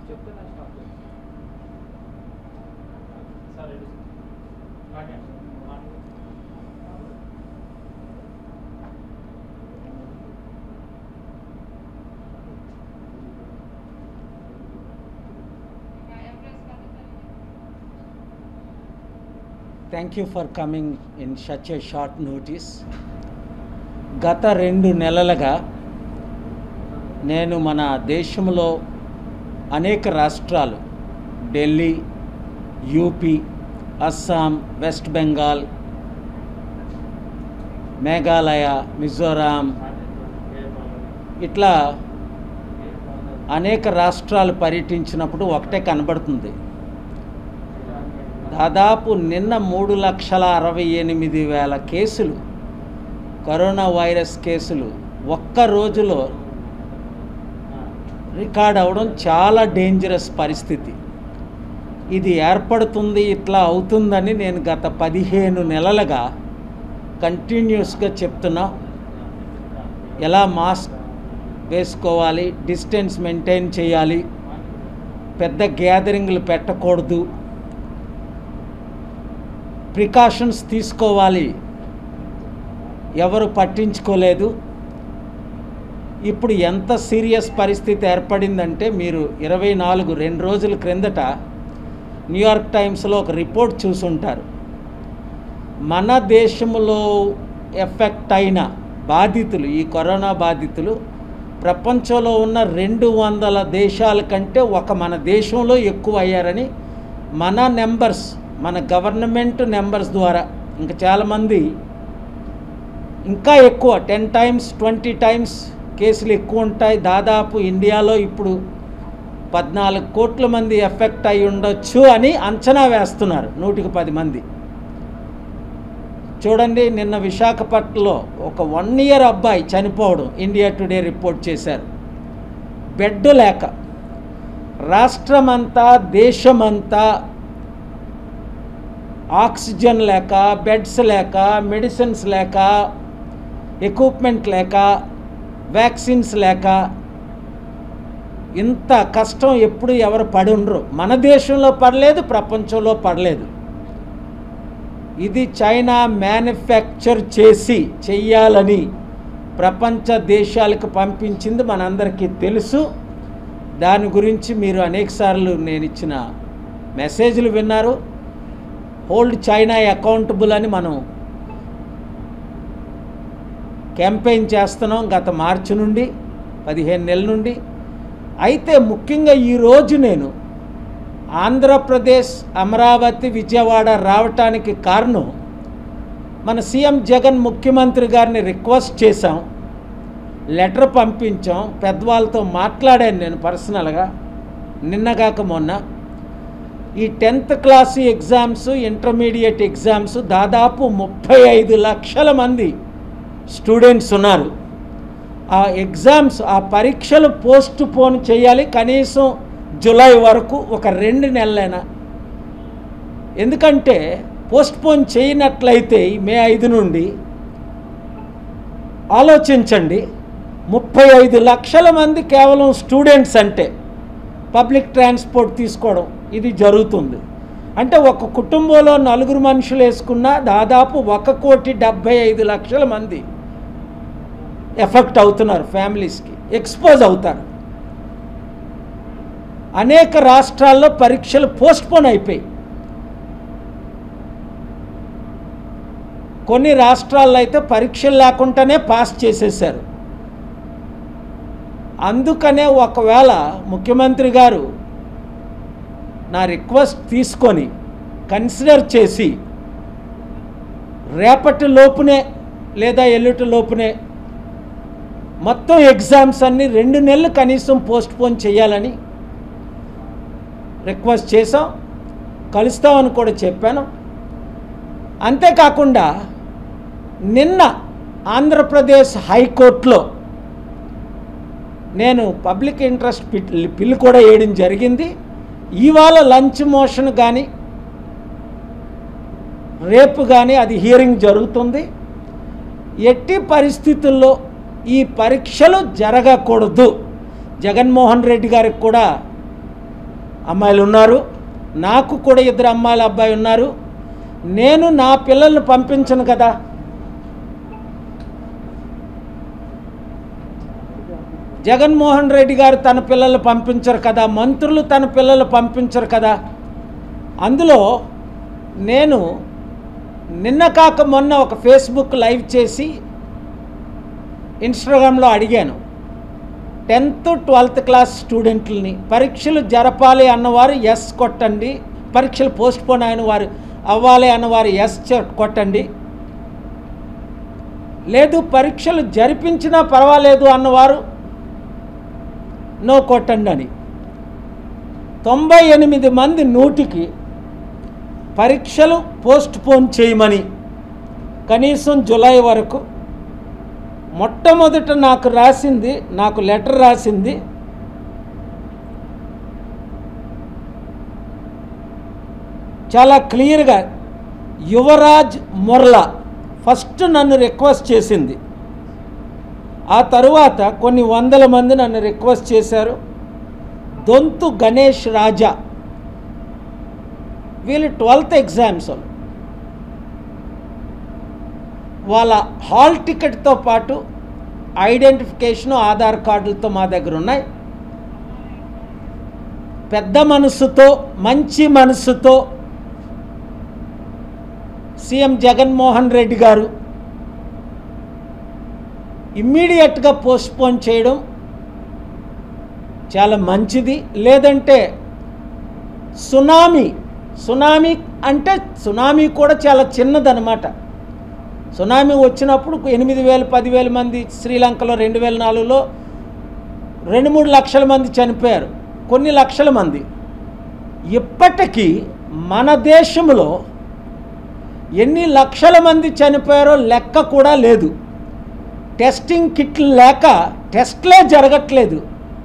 చెప్తే నేను స్టాప్ చేస్తాను సార్ రెడీ స్టార్ట్ చేయండి. Thank you for coming in such a short notice గత రెండు నెలలుగా నేను మన దేశంలో అనేక రాష్ట్రాలు ఢిల్లీ యూపీ అస్సాం వెస్ట్ బెంగాల్ మేఘాలయ మిజోరాం ఇట్లా అనేక రాష్ట్రాలు పర్యటించినప్పుడు ఒకటే కనబడుతుంది దాదాపు నిన్న మూడు లక్షల అరవై ఎనిమిది వేల కేసులు కరోనా వైరస్ కేసులు ఒక్క రోజులో రికార్డ్ అవడం చాలా డేంజరస్ పరిస్థితి ఇది ఏర్పడుతుంది ఇట్లా అవుతుందని నేను గత పదిహేను నెలలుగా కంటిన్యూస్గా చెప్తున్నా ఎలా మాస్క్ వేసుకోవాలి డిస్టెన్స్ మెయింటైన్ చేయాలి పెద్ద గ్యాదరింగ్లు పెట్టకూడదు ప్రికాషన్స్ తీసుకోవాలి ఎవరు పట్టించుకోలేదు ఇప్పుడు ఎంత సీరియస్ పరిస్థితి ఏర్పడిందంటే మీరు ఇరవై నాలుగు రెండు రోజుల క్రిందట న్యూయార్క్ టైమ్స్లో ఒక రిపోర్ట్ చూసుంటారు మన దేశంలో ఎఫెక్ట్ అయిన బాధితులు ఈ కరోనా బాధితులు ప్రపంచంలో ఉన్న రెండు వందల దేశాల కంటే ఒక మన దేశంలో ఎక్కువ అయ్యారని మన నెంబర్స్ మన గవర్నమెంట్ నెంబర్స్ ద్వారా ఇంకా చాలామంది ఇంకా ఎక్కువ టెన్ టైమ్స్ ట్వంటీ టైమ్స్ కేసులు ఎక్కువ ఉంటాయి దాదాపు ఇండియాలో ఇప్పుడు పద్నాలుగు కోట్ల మంది ఎఫెక్ట్ అయి ఉండొచ్చు అని అంచనా వేస్తున్నారు నూటికి పది మంది చూడండి నిన్న విశాఖపట్నంలో ఒక వన్ ఇయర్ అబ్బాయి చనిపోవడం ఇండియా టుడే రిపోర్ట్ చేశారు బెడ్ లేక రాష్ట్రమంతా దేశమంతా ఆక్సిజన్ లేక బెడ్స్ లేక మెడిసిన్స్ లేక ఎక్విప్మెంట్ లేక వ్యాక్సిన్స్ లేక ఇంత కష్టం ఎప్పుడు ఎవరు పడి ఉండరు మన దేశంలో పడలేదు ప్రపంచంలో పడలేదు ఇది చైనా మ్యానుఫ్యాక్చర్ చేసి చెయ్యాలని ప్రపంచ దేశాలకు పంపించింది మనందరికీ తెలుసు దాని గురించి మీరు అనేకసార్లు నేను ఇచ్చిన మెసేజ్లు విన్నారు హోల్డ్ చైనా అకౌంటబుల్ అని మనం క్యాంపెయిన్ చేస్తున్నాం గత మార్చి నుండి పదిహేను నెలల నుండి అయితే ముఖ్యంగా ఈరోజు నేను ఆంధ్రప్రదేశ్ అమరావతి విజయవాడ రావటానికి కారణం మన సీఎం జగన్ ముఖ్యమంత్రి గారిని రిక్వెస్ట్ చేశాం లెటర్ పంపించాం పెద్దవాళ్ళతో మాట్లాడాను నేను పర్సనల్గా నిన్నగాక మొన్న ఈ tenth class exams intermediate exams దాదాపు ముప్పై ఐదు లక్షల మంది స్టూడెంట్స్ ఉన్నారు ఆ ఎగ్జామ్స్ ఆ పరీక్షలు పోస్ట్ పోన్ చేయాలి కనీసం జూలై వరకు ఒక రెండు నెలలైనా ఎందుకంటే పోస్ట్ పోన్ చేయనట్లయితే ఈ మే ఐదు నుండి ఆలోచించండి ముప్పై ఐదు లక్షల మంది కేవలం స్టూడెంట్స్ అంటే పబ్లిక్ ట్రాన్స్పోర్ట్ తీసుకోవడం ఇది జరుగుతుంది అంటే ఒక కుటుంబంలో నలుగురు మనుషులు వేసుకున్న దాదాపు ఒక కోటి డెబ్భై ఐదు లక్షల మంది ఎఫెక్ట్ అవుతున్నారు ఫ్యామిలీస్కి ఎక్స్పోజ్ అవుతారు అనేక రాష్ట్రాల్లో పరీక్షలు పోస్ట్పోన్ అయిపోయి కొన్ని రాష్ట్రాల్లో అయితే పరీక్షలు లేకుండానే పాస్ చేసేసారు అందుకనే ఒకవేళ ముఖ్యమంత్రి గారు నా రిక్వెస్ట్ తీసుకొని కన్సిడర్ చేసి రేపటి లోపునే లేదా ఎల్లుటి లోపునే మొత్తం ఎగ్జామ్స్ అన్నీ రెండు నెలలు కనీసం పోస్ట్ పోన్ చేయాలని రిక్వెస్ట్ చేసాం కలుస్తామని కూడా చెప్పాను అంతేకాకుండా నిన్న ఆంధ్రప్రదేశ్ హైకోర్టులో నేను పబ్లిక్ ఇంట్రెస్ట్ పిల్ పిల్లు కూడా వేయడం జరిగింది ఇవాళ లంచ్ మోషన్ కానీ రేపు కానీ అది హియరింగ్ జరుగుతుంది ఎట్టి పరిస్థితుల్లో ఈ పరీక్షలు జరగకూడదు జగన్మోహన్ రెడ్డి గారికి కూడా అమ్మాయిలు ఉన్నారు నాకు కూడా ఇద్దరు అమ్మాయిల అబ్బాయి ఉన్నారు నేను నా పిల్లల్ని పంపించను కదా జగన్మోహన్ రెడ్డి గారు తన పిల్లలు పంపించరు కదా మంత్రులు తన పిల్లలు పంపించరు కదా అందులో నేను నిన్న కాక మొన్న ఒక ఫేస్బుక్ లైవ్ చేసి ఇన్స్టాగ్రామ్లో అడిగాను టెన్త్ ట్వెల్త్ క్లాస్ స్టూడెంట్లని పరీక్షలు జరపాలి అన్నవారు ఎస్ కొట్టండి పరీక్షలు పోస్ట్ పోన్ అయిన వారు అవ్వాలి అన్నవారు ఎస్ చె- కొట్టండి లేదు పరీక్షలు జరిపించినా పర్వాలేదు అన్నవారు నో కొట్టండి అని తొంభై ఎనిమిది మంది నూటికి పరీక్షలు పోస్ట్ పోన్ చేయమని కనీసం జులై వరకు మొట్టమొదట నాకు రాసింది నాకు లెటర్ రాసింది చాలా క్లియర్గా యువరాజ్ మొర్లా ఫస్ట్ నన్ను రిక్వెస్ట్ చేసింది ఆ తరువాత కొన్ని వందల మంది నన్ను రిక్వెస్ట్ చేశారు దొంతు గణేష్ రాజా వీళ్ళు ట్వెల్త్ ఎగ్జామ్స్ వాళ్ళు వాళ్ళ హాల్ టికెట్తో పాటు ఐడెంటిఫికేషను ఆధార్ కార్డులతో మా దగ్గర ఉన్నాయి పెద్ద మనసుతో మంచి మనసుతో సీఎం జగన్మోహన్ రెడ్డి గారు ఇమ్మీడియట్గా పోస్ట్పోన్ చేయడం చాలా మంచిది లేదంటే సునామీ సునామీ అంటే సునామీ కూడా చాలా చిన్నదనమాట సునామీ వచ్చినప్పుడు ఎనిమిది వేలు పదివేల మంది శ్రీలంకలో రెండు వేల నాలుగులో రెండు మూడు లక్షల మంది చనిపోయారు కొన్ని లక్షల మంది ఇప్పటికీ మన దేశంలో ఎన్ని లక్షల మంది చనిపోయారో లెక్క కూడా లేదు టెస్టింగ్ కిట్లు లేక టెస్ట్లే జరగట్లేదు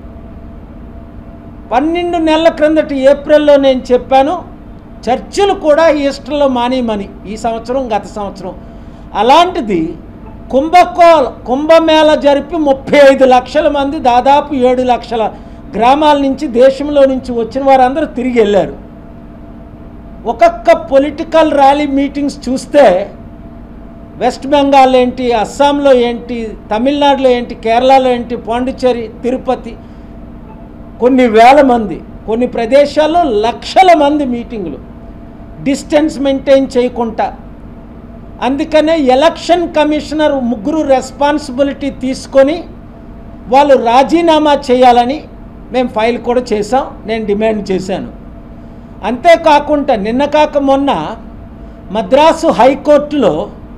పన్నెండు నెలల క్రిందట ఏప్రిల్లో నేను చెప్పాను చర్చిలు కూడా ఈస్టర్లో మానేయమని ఈ సంవత్సరం గత సంవత్సరం అలాంటిది కుంభకో కుంభమేళ జరిపి ముప్పై ఐదు లక్షల మంది దాదాపు ఏడు లక్షల గ్రామాల నుంచి దేశంలో నుంచి వచ్చిన వారందరూ తిరిగి వెళ్ళారు ఒక్కొక్క పొలిటికల్ ర్యాలీ మీటింగ్స్ చూస్తే వెస్ట్ బెంగాల్ ఏంటి అస్సాంలో ఏంటి తమిళనాడులో ఏంటి కేరళలో ఏంటి పాండిచ్చేరి తిరుపతి కొన్ని వేల మంది కొన్ని ప్రదేశాల్లో లక్షల మంది మీటింగులు డిస్టెన్స్ మెయింటైన్ చేయకుండా అందుకనే ఎలక్షన్ కమిషనర్ ముగ్గురు రెస్పాన్సిబిలిటీ తీసుకొని వాళ్ళు రాజీనామా చేయాలని మేము ఫైల్ కూడా చేసాం నేను డిమాండ్ చేశాను అంతేకాకుండా నిన్న కాక మొన్న మద్రాసు హైకోర్టులో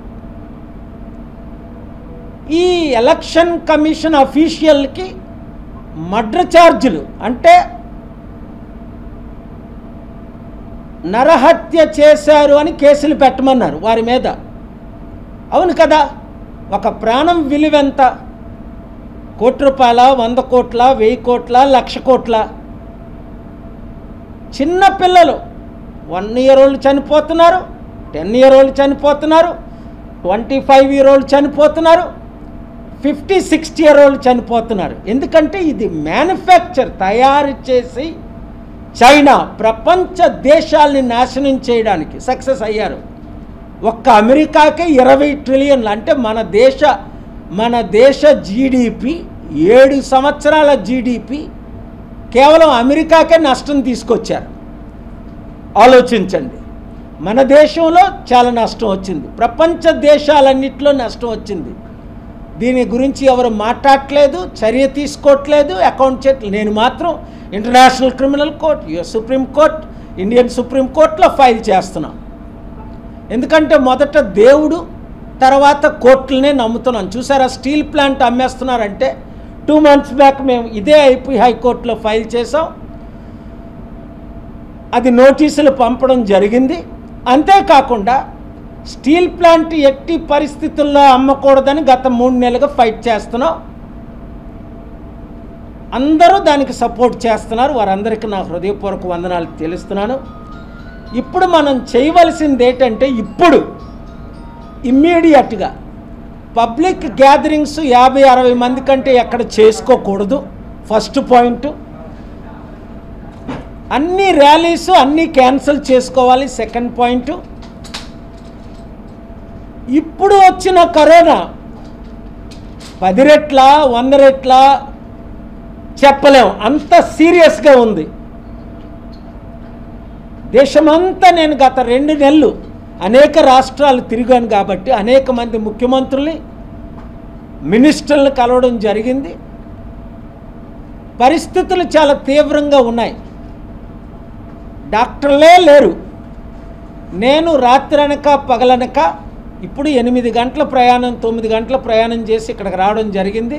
ఈ ఎలక్షన్ కమిషన్ అఫీషియల్కి మర్డర్ ఛార్జీలు అంటే నరహత్య చేశారు అని కేసులు పెట్టమన్నారు వారి మీద అవును కదా ఒక ప్రాణం విలువెంత కోటి రూపాయల వంద కోట్ల వెయ్యి కోట్ల లక్ష కోట్ల చిన్న పిల్లలు వన్ ఇయర్ ఓల్డ్ చనిపోతున్నారు టెన్ ఇయర్ ఓల్డ్ చనిపోతున్నారు ట్వంటీ ఫైవ్ ఇయర్ ఓల్డ్ చనిపోతున్నారు ఫిఫ్టీ సిక్స్టీ ఇయర్ ఓల్డ్ చనిపోతున్నారు ఎందుకంటే ఇది మ్యానుఫ్యాక్చర్ తయారు చేసి చైనా ప్రపంచ దేశాల్ని నాశనం చేయడానికి సక్సెస్ అయ్యారు ఒక్క అమెరికాకే ఇరవై ట్రిలియన్లు అంటే మన దేశ మన దేశ జీడిపి ఏడు సంవత్సరాల జీడిపి కేవలం అమెరికాకే నష్టం తీసుకొచ్చారు ఆలోచించండి మన దేశంలో చాలా నష్టం వచ్చింది ప్రపంచ దేశాలన్నింటిలో నష్టం వచ్చింది దీని గురించి ఎవరు మాట్లాడట్లేదు చర్య తీసుకోవట్లేదు అకౌంట్ చేయట్లేదు నేను మాత్రం international criminal court US supreme court Indian supreme కోర్టులో ఫైల్ చేస్తున్నాం ఎందుకంటే మొదట దేవుడు తర్వాత కోర్టులనే నమ్ముతున్నాం చూసారా స్టీల్ ప్లాంట్ అమ్మేస్తున్నారంటే టూ మంత్స్ బ్యాక్ మేము ఇదే ఐపీ హైకోర్టులో ఫైల్ చేసాం అది నోటీసులు పంపడం జరిగింది అంతేకాకుండా స్టీల్ ప్లాంట్ ఎట్టి పరిస్థితుల్లో అమ్మకూడదని గత మూడు నెలలుగా ఫైట్ చేస్తున్నాం అందరూ దానికి సపోర్ట్ చేస్తున్నారు వారందరికీ నా హృదయపూర్వక వందనాలు తెలుస్తున్నాను ఇప్పుడు మనం చేయవలసింది ఏంటంటే ఇప్పుడు ఇమ్మీడియట్గా పబ్లిక్ గ్యాదరింగ్స్ యాభై అరవై మంది కంటే ఎక్కడ చేసుకోకూడదు ఫస్ట్ పాయింట్ అన్ని ర్యాలీస్ అన్నీ క్యాన్సిల్ చేసుకోవాలి సెకండ్ పాయింట్ ఇప్పుడు వచ్చిన కరోనా పది రెట్ల వంద రెట్ల చెప్పలేం అంత సీరియస్గా ఉంది దేశమంతా నేను గత రెండు నెలలు అనేక రాష్ట్రాలు తిరిగాను కాబట్టి అనేక మంది ముఖ్యమంత్రుల్ని మినిస్టర్లను కలవడం జరిగింది పరిస్థితులు చాలా తీవ్రంగా ఉన్నాయి డాక్టర్లే లేరు నేను రాత్రనక పగలనక ఇప్పుడు ఎనిమిది గంటల ప్రయాణం తొమ్మిది గంటల ప్రయాణం చేసి ఇక్కడికి రావడం జరిగింది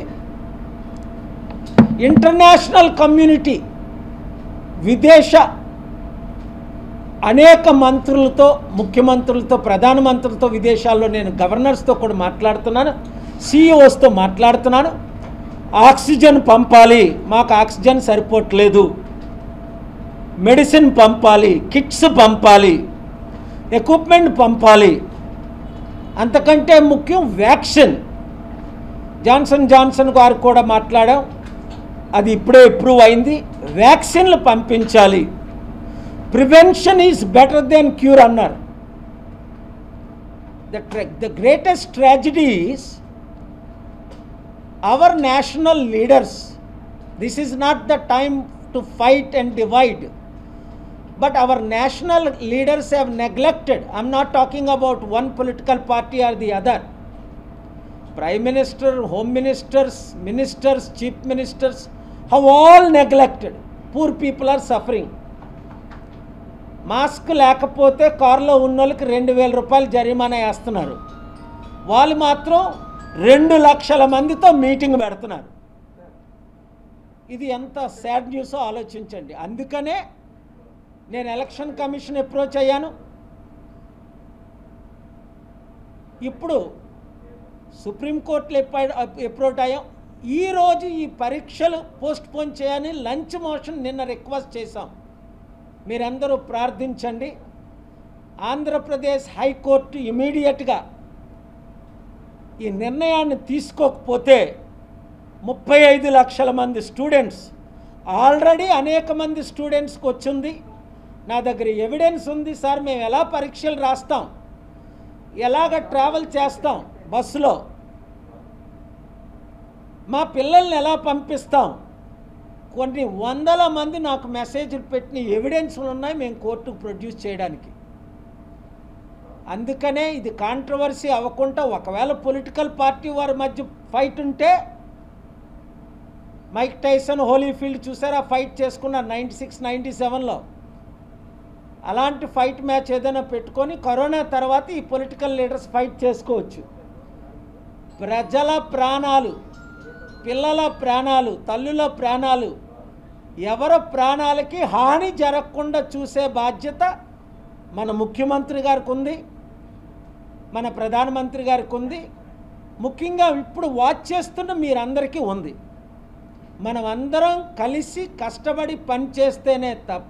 ఇంటర్నేషనల్ కమ్యూనిటీ విదేశ అనేక మంత్రులతో ముఖ్యమంత్రులతో ప్రధానమంత్రులతో విదేశాల్లో నేను గవర్నర్స్తో కూడా మాట్లాడుతున్నాను సిఇఓస్తో మాట్లాడుతున్నాను ఆక్సిజన్ పంపాలి మాకు ఆక్సిజన్ సరిపోవట్లేదు మెడిసిన్ పంపాలి కిట్స్ పంపాలి ఎక్విప్మెంట్ పంపాలి అంతకంటే ముఖ్యం వ్యాక్సిన్ జాన్సన్ జాన్సన్ గారు కూడా మాట్లాడాం అది ఇప్పుడే అప్రూవ్ అయింది వ్యాక్సిన్లు పంపించాలి prevention is better then cure అన్నారు the the greatest tragedy is our national leaders this is not the time to fight and divide but our national leaders have neglected i'm not talking about one political party or the other prime minister home ministers ministers chief ministers have all neglected poor people are suffering mask లేకపోతే కారులో ఉన్న వాళ్ళకి రెండు వేల రూపాయలు జరిమానా వేస్తున్నారు వాళ్ళు మాత్రం రెండు లక్షల మందితో మీటింగ్ పెడుతున్నారు ఇది ఎంత సాడ్ న్యూసో ఆలోచించండి అందుకనే నేను ఎలక్షన్ కమిషన్ అప్రోచ్ అయ్యాను ఇప్పుడు సుప్రీంకోర్టులో అప్రోచ్ అయ్యాం ఈరోజు ఈ పరీక్షలు పోస్ట్ పోన్ చేయని లంచ్ మోషన్ నిన్న రిక్వెస్ట్ చేశాం మీరందరూ ప్రార్థించండి ఆంధ్రప్రదేశ్ హైకోర్టు ఇమీడియట్గా ఈ నిర్ణయాన్ని తీసుకోకపోతే ముప్పై ఐదు లక్షల మంది స్టూడెంట్స్ ఆల్రెడీ అనేక మంది స్టూడెంట్స్కి వచ్చింది నా దగ్గర ఎవిడెన్స్ ఉంది సార్ మేము ఎలా పరీక్షలు రాస్తాం ఎలాగ ట్రావెల్ చేస్తాం బస్సులో మా పిల్లల్ని ఎలా పంపిస్తాం కొన్ని వందల మంది నాకు మెసేజ్లు పెట్టిన ఎవిడెన్స్లు ఉన్నాయి మేము కోర్టుకు ప్రొడ్యూస్ చేయడానికి అందుకనే ఇది కాంట్రవర్సీ అవ్వకుండా ఒకవేళ పొలిటికల్ పార్టీ వారి మధ్య ఫైట్ ఉంటే మైక్ టైసన్ హోలీఫీల్డ్ చూసారా ఫైట్ చేసుకున్న నైంటీ సిక్స్ నైంటీ సెవెన్లో అలాంటి ఫైట్ మ్యాచ్ ఏదైనా పెట్టుకొని కరోనా తర్వాత ఈ పొలిటికల్ లీడర్స్ ఫైట్ చేసుకోవచ్చు ప్రజల ప్రాణాలు పిల్లల ప్రాణాలు తల్లుల ప్రాణాలు ఎవరి ప్రాణాలకి హాని జరగకుండా చూసే బాధ్యత మన ముఖ్యమంత్రి గారికి ఉంది మన ప్రధానమంత్రి గారికి ఉంది ముఖ్యంగా ఇప్పుడు వాచ్ చేస్తున్న మీరందరికీ ఉంది మనం అందరం కలిసి కష్టపడి పని చేస్తేనే తప్ప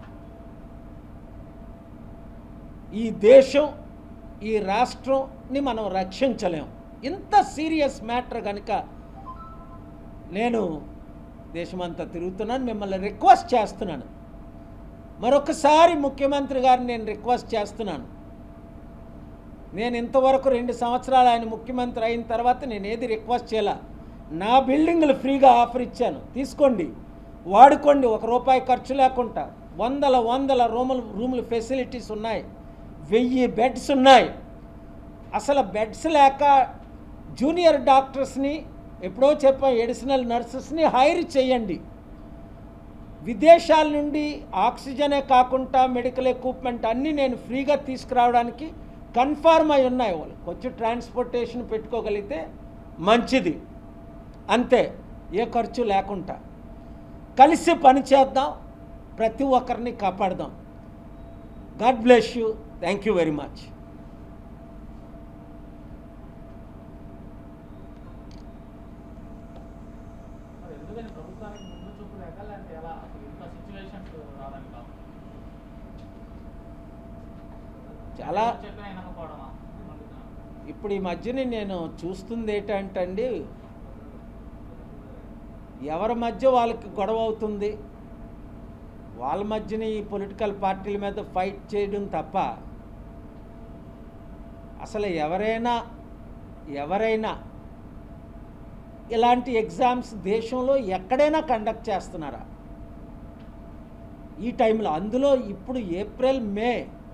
ఈ దేశం ఈ రాష్ట్రంని మనం రక్షించలేం ఇంత సీరియస్ మ్యాటర్ కనుక నేను దేశమంతా తిరుగుతున్నాను మిమ్మల్ని రిక్వెస్ట్ చేస్తున్నాను మరొకసారి ముఖ్యమంత్రి గారిని నేను రిక్వెస్ట్ చేస్తున్నాను నేను ఇంతవరకు రెండు సంవత్సరాలు ఆయన ముఖ్యమంత్రి అయిన తర్వాత నేను ఏది రిక్వెస్ట్ చేయాల నా బిల్డింగ్లు ఫ్రీగా ఆఫర్ ఇచ్చాను తీసుకోండి వాడుకోండి ఒక రూపాయి ఖర్చు లేకుండా వందల వందల రూములు రూములు ఫెసిలిటీస్ ఉన్నాయి వెయ్యి బెడ్స్ ఉన్నాయి అసలు బెడ్స్ లేక జూనియర్ డాక్టర్స్ని ఎప్పుడో చెప్పాం ఎడిషనల్ నర్సెస్ని హైర్ చేయండి విదేశాల నుండి ఆక్సిజనే కాకుండా మెడికల్ ఎక్విప్మెంట్ అన్నీ నేను ఫ్రీగా తీసుకురావడానికి కన్ఫర్మ్ అయి ఉన్నాయి వాళ్ళు కొంచెం ట్రాన్స్పోర్టేషన్ పెట్టుకోగలిగితే మంచిది అంతే ఏ ఖర్చు లేకుండా కలిసి పని చేద్దాం ప్రతి ఒక్కరిని కాపాడదాం God bless you thank you very much మరి ఎందుకని ప్రభుత్వానికి ముందు చూపు లేక లేకపోతే ఎలా అసలు ఇంత సిచ్యువేషన్స్ రావడానికి కాదు చాలా చెప్పినా వినకపోవడమా నేను అడుగుతున్నాను. ఇప్పుడు ఈ మధ్యన నేను చూస్తుంది ఏంటంటే ఎవరి మధ్య వాళ్ళకి గొడవ అవుతుంది వాళ్ళ మధ్యన ఈ పొలిటికల్ పార్టీల మీద ఫైట్ చేయడం తప్ప అసలు ఎవరైనా ఎవరైనా ఇలాంటి ఎగ్జామ్స్ దేశంలో ఎక్కడైనా కండక్ట్ చేస్తున్నారా ఈ టైంలో అందులో ఇప్పుడు ఏప్రిల్ మే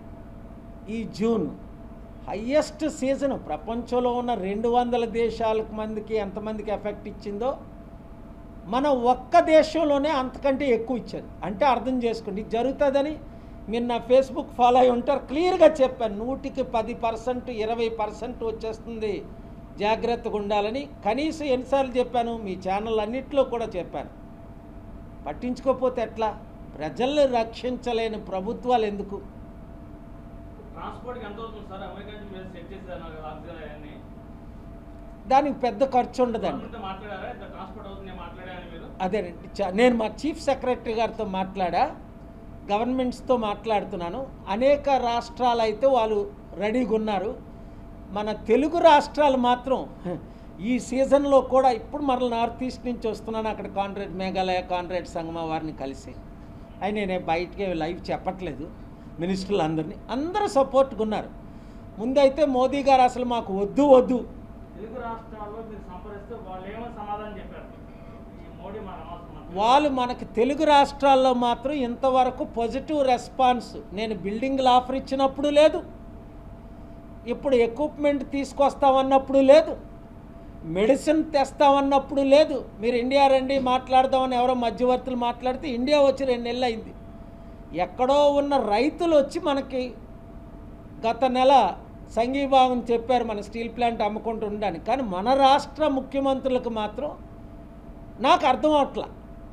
ఈ జూన్ హయ్యెస్ట్ సీజన్ ప్రపంచంలో ఉన్న రెండు వందల దేశాలకు మందికి ఎంతమందికి ఎఫెక్ట్ ఇచ్చిందో మన ఒక్క దేశంలోనే అంతకంటే ఎక్కువ ఇచ్చారు అంటే అర్థం చేసుకోండి ఇది జరుగుతుందని మీరు నా ఫేస్బుక్ ఫాలో అయి ఉంటారు క్లియర్గా చెప్పాను నూటికి పది పర్సెంట్ ఇరవై పర్సెంట్ వచ్చేస్తుంది జాగ్రత్తగా ఉండాలని కనీసం ఎన్నిసార్లు చెప్పాను మీ ఛానల్ అన్నింటిలో కూడా చెప్పాను పట్టించుకోకపోతే ఎట్లా ప్రజల్ని రక్షించలేని ప్రభుత్వాలు ఎందుకు ట్రాన్స్పోర్ట్కి ఎంత అవుతుంది సార్ అమెరికా నుంచి మీరు సెట్ చేశారు కదా ఆక్సిజన్ అవన్నీ దానికి పెద్ద ఖర్చు ఉండదండి గవర్నమెంట్తో మాట్లాడారా ఇంత ట్రాన్స్పోర్ట్ అవుతుంది నేను మాట్లాడాను మీరు అదేనండి చ- నేను మా చీఫ్ సెక్రటరీ గారితో మాట్లాడా గవర్నమెంట్స్తో మాట్లాడుతున్నాను అనేక రాష్ట్రాలు అయితే వాళ్ళు రెడీగా ఉన్నారు మన తెలుగు రాష్ట్రాలు మాత్రం ఈ సీజన్లో కూడా ఇప్పుడు మరల నార్త్ ఈస్ట్ నుంచి వస్తున్నాను అక్కడ కాన్ట్రాక్ట్ మేఘాలయ కాన్ట్రాక్ట్ సంగమ వారిని కలిసి అయినా నేను బయటికి లైవ్ చెప్పట్లేదు మినిస్టర్లు అందరినీ అందరూ సపోర్ట్గా ఉన్నారు ముందైతే మోదీ గారు అసలు మాకు వద్దు వద్దు తెలుగు రాష్ట్రాల్లో మీరు సంప్రదిస్తే వాళ్ళు ఏమో సమాధానం చెప్పారు ఈ మోడీ మన అవసరం వాళ్ళు మనకి తెలుగు రాష్ట్రాల్లో మాత్రం ఇంతవరకు పాజిటివ్ రెస్పాన్స్ నేను బిల్డింగ్లు ఆఫర్ ఇచ్చినప్పుడు లేదు ఇప్పుడు ఎక్విప్మెంట్ తీసుకొస్తామన్నప్పుడు లేదు మెడిసిన్ తెస్తామన్నప్పుడు లేదు మీరు ఇండియా రండి మాట్లాడదామని ఎవరో మధ్యవర్తులు మాట్లాడితే ఇండియా వచ్చి రెండు నెలలు అయింది ఎక్కడో ఉన్న రైతులు వచ్చి మనకి గత నెల సంఘీభావం చెప్పారు మన స్టీల్ ప్లాంట్ అమ్ముకుంటూ ఉండడానికి కానీ మన రాష్ట్ర ముఖ్యమంత్రులకు మాత్రం నాకు అర్థం అవట్లా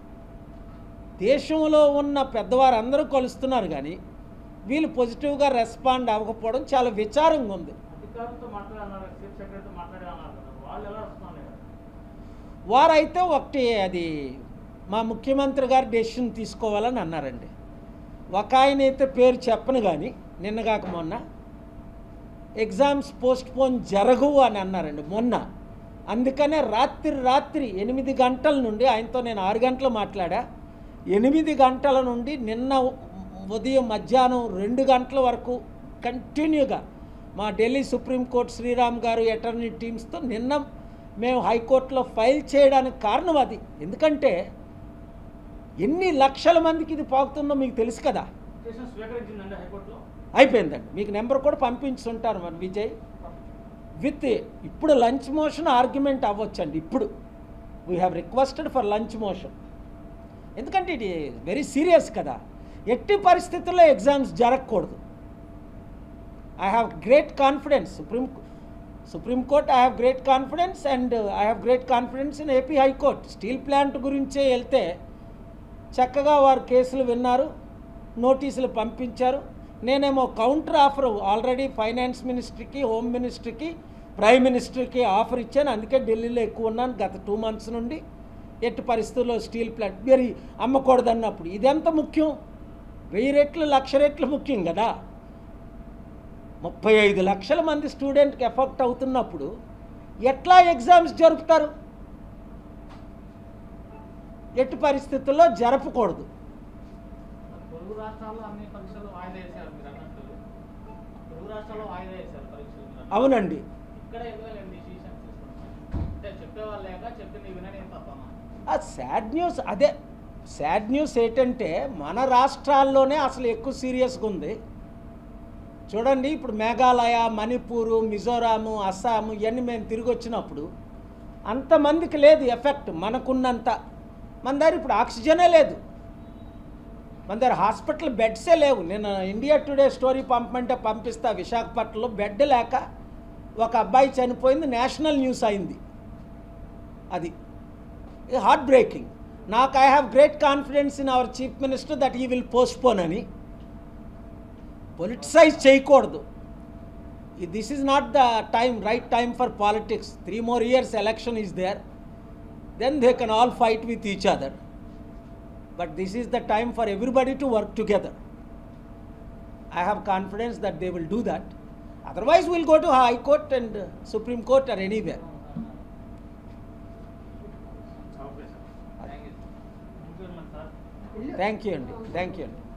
దేశంలో ఉన్న పెద్దవారు అందరూ కలుస్తున్నారు కానీ వీళ్ళు పాజిటివ్గా రెస్పాండ్ అవ్వకపోవడం చాలా విచారంగా ఉంది అధికారులతో మాట్లాడన్నారు చీఫ్ సెక్రటరీతో మాట్లాడాలన్నారు కదా వాళ్ళు ఎలా వస్తున్నారు కదా వారైతే ఒకటి అది మా ముఖ్యమంత్రి గారు డెసిషన్ తీసుకోవాలని అన్నారండి ఒక ఆయన అయితే పేరు చెప్పను కానీ నిన్నగాక మొన్న ఎగ్జామ్స్ పోస్ట్ పోన్ జరగవు అని అన్నారండి మొన్న అందుకనే రాత్రి రాత్రి ఎనిమిది గంటల నుండి ఆయనతో నేను ఆరు గంటలు మాట్లాడా ఎనిమిది గంటల నుండి నిన్న ఉదయం మధ్యాహ్నం రెండు గంటల వరకు కంటిన్యూగా మా ఢిల్లీ సుప్రీంకోర్టు శ్రీరామ్ గారు అటర్నీ టీమ్స్తో నిన్న మేము హైకోర్టులో ఫైల్ చేయడానికి కారణం అది ఎందుకంటే ఎన్ని లక్షల మందికి ఇది పాకుతుందో మీకు తెలుసు కదా పిటిషన్ స్వీకరించిందండి హైకోర్టులో అయిపోయిందండి మీకు నెంబర్ కూడా పంపించుంటారు మరి విజయ్ విత్ ఇప్పుడు లంచ్ మోషన్ ఆర్గ్యుమెంట్ అవ్వచ్చండి ఇప్పుడు we have requested for lunch motion ఎందుకంటే ఇది వెరీ సీరియస్ కదా ఎట్టి పరిస్థితుల్లో ఎగ్జామ్స్ జరగకూడదు I have great confidence supreme supreme court I have great confidence and I have great confidence in AP high court steel plant గురించే వెళ్తే చక్కగా వారు కేసులు విన్నారు నోటీసులు పంపించారు నేనేమో కౌంటర్ ఆఫర్ ఆల్రెడీ ఫైనాన్స్ మినిస్ట్రీకి హోమ్ మినిస్ట్రీకి ప్రైమ్ మినిస్టర్కి ఆఫర్ ఇచ్చాను అందుకే ఢిల్లీలో ఎక్కువ ఉన్నాను గత టూ మంత్స్ నుండి ఎట్టి పరిస్థితుల్లో స్టీల్ ప్లాంట్ మీరు అమ్మకూడదన్నప్పుడు ఇదెంత ముఖ్యం వెయ్యి రెట్లు లక్ష రెట్లు ముఖ్యం కదా ముప్పై ఐదు లక్షల మంది స్టూడెంట్కి ఎఫెక్ట్ అవుతున్నప్పుడు ఎట్లా ఎగ్జామ్స్ జరుపుతారు ఎట్టి పరిస్థితుల్లో జరపకూడదు తెలుగు రాష్ట్రాల్లో అన్ని పరీక్షలు వాయిదా వేశారు మీరు అన్నట్టు తెలుగు రాష్ట్రాల్లో వాయిదా వేశారు పరీక్షలు మీరు అన్నట్టు. అవునండి ఇక్కడ ఎందుకండి డిసిషన్ తీసుకుంటున్నారు అంటే చెప్పేవాళ్ళు లేక చెప్పింది వినని తప్పమా ఆ సాడ్ న్యూస్ అదే సాడ్ న్యూస్ ఏంటంటే మన రాష్ట్రాల్లోనే అసలు ఎక్కువ సీరియస్గా ఉంది చూడండి ఇప్పుడు మేఘాలయ మణిపూరు మిజోరాము అస్సాము ఇవన్నీ మేము తిరిగి వచ్చినప్పుడు అంతమందికి లేదు ఎఫెక్ట్ మనకున్నంత మన దగ్గర ఇప్పుడు ఆక్సిజనే లేదు మన దగ్గర హాస్పిటల్ బెడ్సే లేవు నేను ఇండియా టుడే స్టోరీ పంపమంటే పంపిస్తా విశాఖపట్నంలో బెడ్ లేక ఒక అబ్బాయి చనిపోయింది నేషనల్ న్యూస్ అయింది అది ఇది హార్ట్ బ్రేకింగ్ నాకు I have great confidence in our chief minister that ఈ విల్ పోస్ట్పోన్ అని పొలిటిసైజ్ చేయకూడదు this is not the time right time for politics three more years election is there then they can all fight with each other but this is the time for everybody to work together I have confidence that they will do that otherwise will go to high court and supreme court are anywhere okay sir thank you thank you very much sir thank you అండి thank you అండి